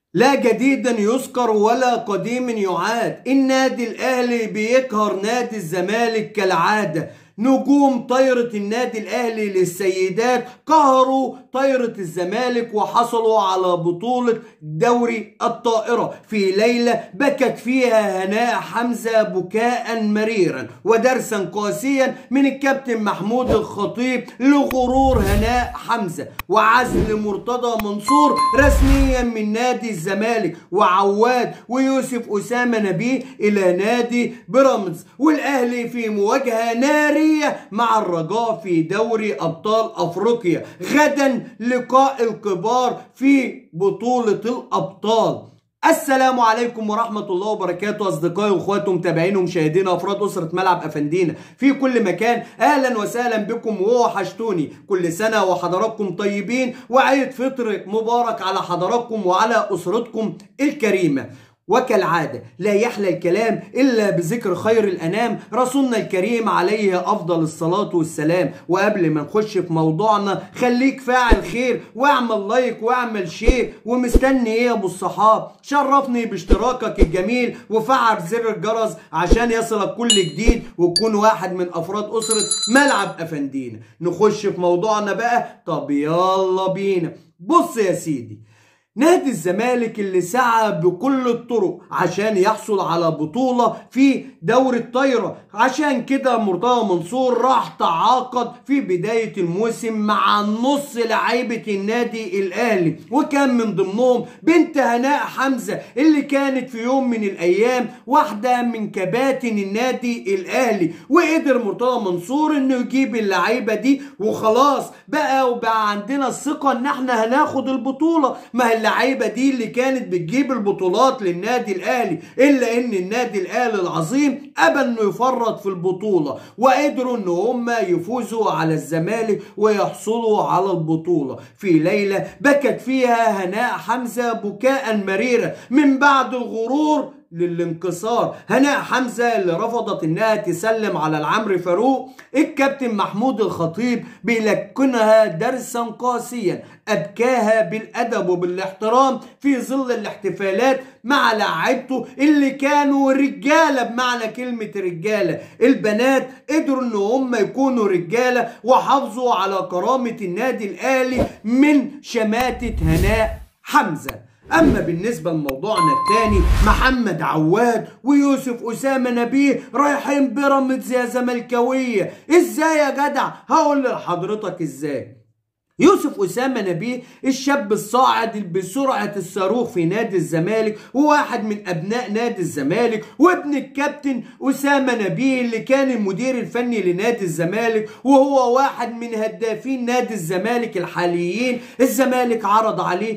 لا جديدا يذكر ولا قديم يعاد النادي الاهلي بيقهر نادي الزمالك كالعاده نجوم طايرة النادي الأهلي للسيدات قهروا طايرة الزمالك وحصلوا على بطولة دوري الطائرة في ليلة بكت فيها هناء حمزة بكاء مريرا ودرسا قاسيا من الكابتن محمود الخطيب لغرور هناء حمزة وعزل مرتضى منصور رسميا من نادي الزمالك وعواد ويوسف أسامة نبيه إلى نادي بيراميدز والأهلي في مواجهة نارية مع الرجاء في دوري أبطال أفريقيا غدا لقاء الكبار في بطولة الأبطال السلام عليكم ورحمة الله وبركاته أصدقائي وأخواتي ومتابعين ومشاهدين أفراد أسرة ملعب أفندينا في كل مكان أهلا وسهلا بكم ووحشتوني كل سنة وحضراتكم طيبين وعيد فطر مبارك على حضراتكم وعلى أسرتكم الكريمة وكالعادة لا يحلى الكلام إلا بذكر خير الأنام رسولنا الكريم عليه أفضل الصلاة والسلام وقبل ما نخش في موضوعنا خليك فاعل خير واعمل لايك واعمل شير ومستني إيه يا أبو الصحاب شرفني باشتراكك الجميل وفعل زر الجرس عشان يصلك كل جديد وتكون واحد من أفراد أسرة ملعب أفندينا نخش في موضوعنا بقى طب يلا بينا بص يا سيدي نادي الزمالك اللي سعى بكل الطرق عشان يحصل على بطولة في دوري الطايرة عشان كده مرتضى منصور راح تعاقد في بداية الموسم مع نص لعيبة النادي الأهلي وكان من ضمنهم بنت هناء حمزة اللي كانت في يوم من الأيام واحدة من كباتن النادي الأهلي وقدر مرتضى منصور إنه يجيب اللعيبة دي وخلاص بقى وبقى عندنا الثقة إن احنا هناخد البطولة ما اللعيبه دي اللي كانت بتجيب البطولات للنادي الاهلي الا ان النادي الاهلي العظيم ابى انه يفرط في البطوله وقدروا ان هم يفوزوا على الزمالك ويحصلوا على البطوله في ليله بكت فيها هناء حمزه بكاء مريرا من بعد الغرور للانكسار هناء حمزة اللي رفضت انها تسلم على العمري فاروق الكابتن محمود الخطيب بيلكنها درسا قاسيا ابكاها بالادب وبالاحترام في ظل الاحتفالات مع لاعبته اللي كانوا رجاله بمعنى كلمه رجاله البنات قدروا ان هم يكونوا رجاله وحافظوا على كرامه النادي الاهلي من شماته هناء حمزه اما بالنسبه لموضوعنا الثاني محمد عواد ويوسف اسامه نبيه رايحين بيراميدز يا زملكاويه ازاي يا جدع هقول لحضرتك ازاي يوسف أسامة نبيه الشاب الصاعد بسرعة الصاروخ في نادي الزمالك وواحد من أبناء نادي الزمالك وابن الكابتن أسامة نبيه اللي كان المدير الفني لنادي الزمالك وهو واحد من هدافين نادي الزمالك الحاليين الزمالك عرض عليه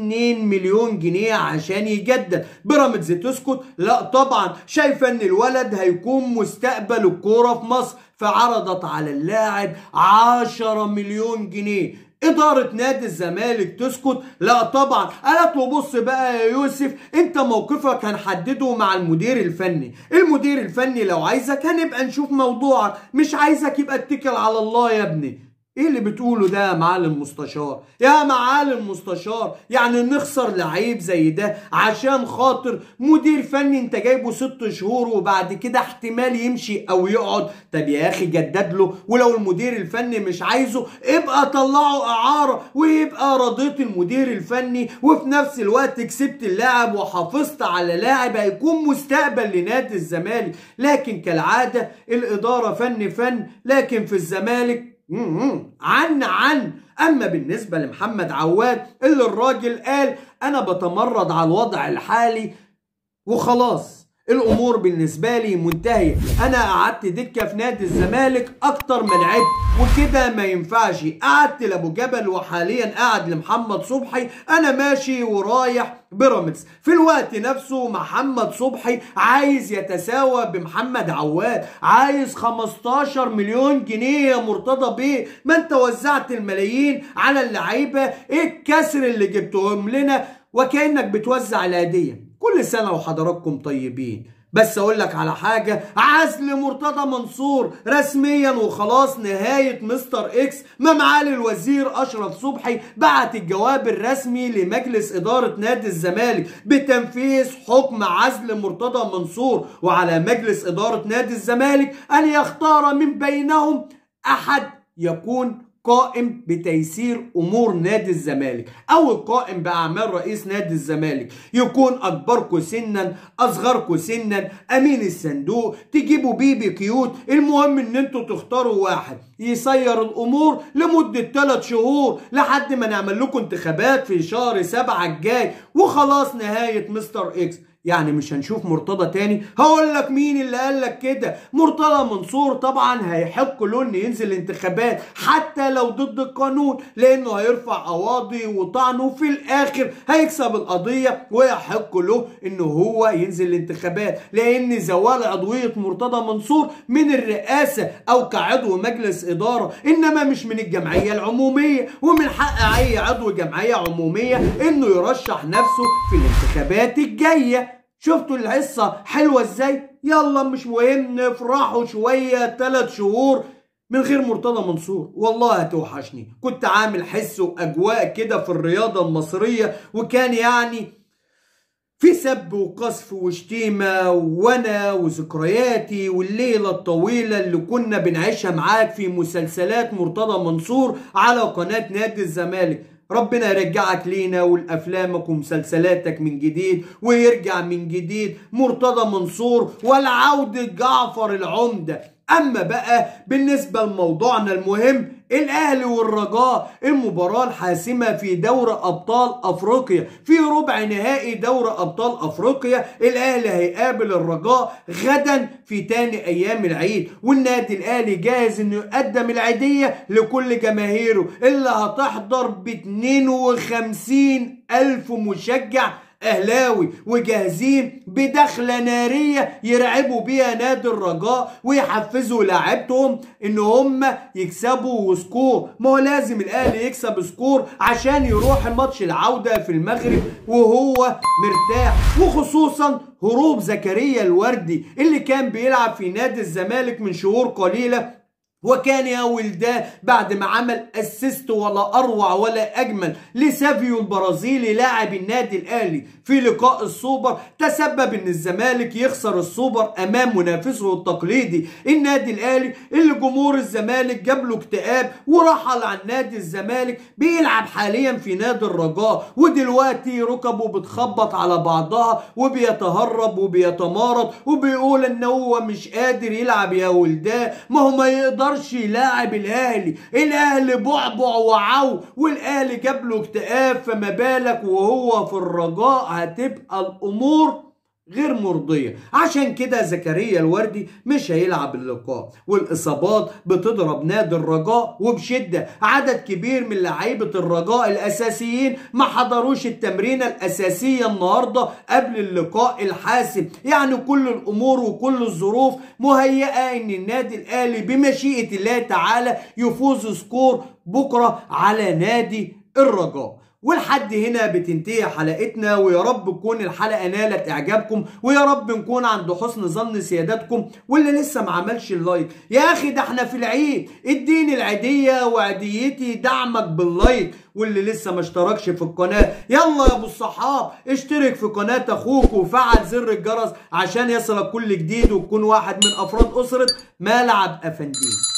2 مليون جنيه عشان يجدد بيراميدز تسكت لا طبعا شايفة ان الولد هيكون مستقبل الكورة في مصر فعرضت على اللاعب 10 مليون جنيه إدارة نادي الزمالك تسكت؟ لا طبعا قالت له بص بقى يا يوسف أنت موقفك هنحدده مع المدير الفني المدير الفني لو عايزك هنبقى نشوف موضوعك مش عايزك يبقى اتكل على الله يا ابني ايه اللي بتقوله ده يا معالم مستشار يا معالم مستشار يعني نخسر لعيب زي ده عشان خاطر مدير فني انت جايبه ست شهور وبعد كده احتمال يمشي او يقعد طب يا اخي جدد له ولو المدير الفني مش عايزه ابقى طلعه اعاره ويبقى رضيت المدير الفني وفي نفس الوقت كسبت اللاعب وحافظت على لاعب هيكون مستقبل لنادي الزمالك لكن كالعاده الاداره فن فن لكن في الزمالك عن عن اما بالنسبه لمحمد عواد اللي الراجل قال انا بتمرد على الوضع الحالي وخلاص الامور بالنسبه لي منتهيه انا قعدت دكه في نادي الزمالك اكتر ما لعبت وكده ما ينفعش قعدت لابو جبل وحاليا قاعد لمحمد صبحي انا ماشي ورايح بيراميدز في الوقت نفسه محمد صبحي عايز يتساوى بمحمد عواد عايز 15 مليون جنيه يا مرتضى بيه ما انت وزعت الملايين على اللعيبه ايه الكسر اللي جبتهم لنا وكانك بتوزع الهديه كل سنة وحضراتكم طيبين بس اقول لك على حاجه عزل مرتضى منصور رسميا وخلاص نهايه مستر اكس ما معالي الوزير اشرف صبحي بعت الجواب الرسمي لمجلس اداره نادي الزمالك بتنفيذ حكم عزل مرتضى منصور وعلى مجلس اداره نادي الزمالك ان يختار من بينهم احد يكون قائم بتيسير امور نادي الزمالك او القائم باعمال رئيس نادي الزمالك يكون اكبركم سنا اصغركم سنا امين الصندوق تجيبوا بيبي كيوت المهم ان انتوا تختاروا واحد يسير الامور لمده 3 شهور لحد ما نعمل لكم انتخابات في شهر سبعة الجاي وخلاص نهايه مستر اكس يعني مش هنشوف مرتضى تاني هقول لك مين اللي قال لك كده مرتضى منصور طبعا هيحق له انه ينزل انتخابات حتى لو ضد القانون لانه هيرفع قواضي وطعن وفي الاخر هيكسب القضيه ويحق له انه هو ينزل الانتخابات لان زوال عضويه مرتضى منصور من الرئاسه او كعضو مجلس اداره انما مش من الجمعيه العموميه ومن حق اي عضو جمعيه عموميه انه يرشح نفسه في الانتخابات الجايه شفتوا الحصة حلوة ازاي؟ يلا مش مهم نفرحوا شوية تلات شهور من غير مرتضى منصور والله هتوحشني كنت عامل حس واجواء كده في الرياضة المصرية وكان يعني في سب وقذف وشتيمة وانا وذكرياتي والليلة الطويلة اللي كنا بنعيشها معاك في مسلسلات مرتضى منصور على قناة نادي الزمالك ربنا يرجعك لينا ولافلامك ومسلسلاتك من جديد ويرجع من جديد مرتضى منصور والعودة جعفر العمدة اما بقى بالنسبة لموضوعنا المهم الاهلي والرجاء المباراة الحاسمة في دوري ابطال افريقيا في ربع نهائي دوري ابطال افريقيا الاهلي هيقابل الرجاء غدا في تاني ايام العيد والنادي الاهلي جاهز انه يقدم العيدية لكل جماهيره اللي هتحضر ب 52 الف مشجع اهلاوي وجاهزين بدخله ناريه يرعبوا بيها نادي الرجاء ويحفزوا لاعبتهم ان هم يكسبوا سكور ما هو لازم الاهلي يكسب سكور عشان يروح ماتش العوده في المغرب وهو مرتاح وخصوصا هروب زكريا الوردي اللي كان بيلعب في نادي الزمالك من شهور قليله وكان يا ولداه بعد ما عمل اسيست ولا اروع ولا اجمل لسافيو البرازيلي لاعب النادي الاهلي في لقاء السوبر تسبب ان الزمالك يخسر السوبر امام منافسه التقليدي النادي الاهلي اللي جمهور الزمالك جاب له اكتئاب ورحل عن نادي الزمالك بيلعب حاليا في نادي الرجاء ودلوقتي ركبه بتخبط على بعضها وبيتهرب وبيتمارض وبيقول ان هو مش قادر يلعب يا ولداه ما هو ما يقدر يقدرش يلاعب الاهلي الاهلي بعبع وعو والاهلي جاب له اكتئاب فما بالك وهو في الرجاء هتبقى الامور غير مرضية عشان كده زكريا الوردي مش هيلعب اللقاء والإصابات بتضرب نادي الرجاء وبشدة عدد كبير من لعيبة الرجاء الأساسيين ما حضروش التمرينة الأساسية النهاردة قبل اللقاء الحاسم يعني كل الأمور وكل الظروف مهيئة إن النادي الأهلي بمشيئة الله تعالى يفوز سكور بكرة على نادي الرجاء ولحد هنا بتنتهي حلقتنا ويا رب تكون الحلقه نالت اعجابكم ويا رب نكون عند حسن ظن سيادتكم واللي لسه ما عملش اللايك يا اخي ده احنا في العيد اديني العيديه وعيديتي دعمك باللايك واللي لسه ما اشتركش في القناه يلا يا ابو الصحاب اشترك في قناه اخوك وفعل زر الجرس عشان يصلك كل جديد وتكون واحد من افراد اسره ملعب افنديم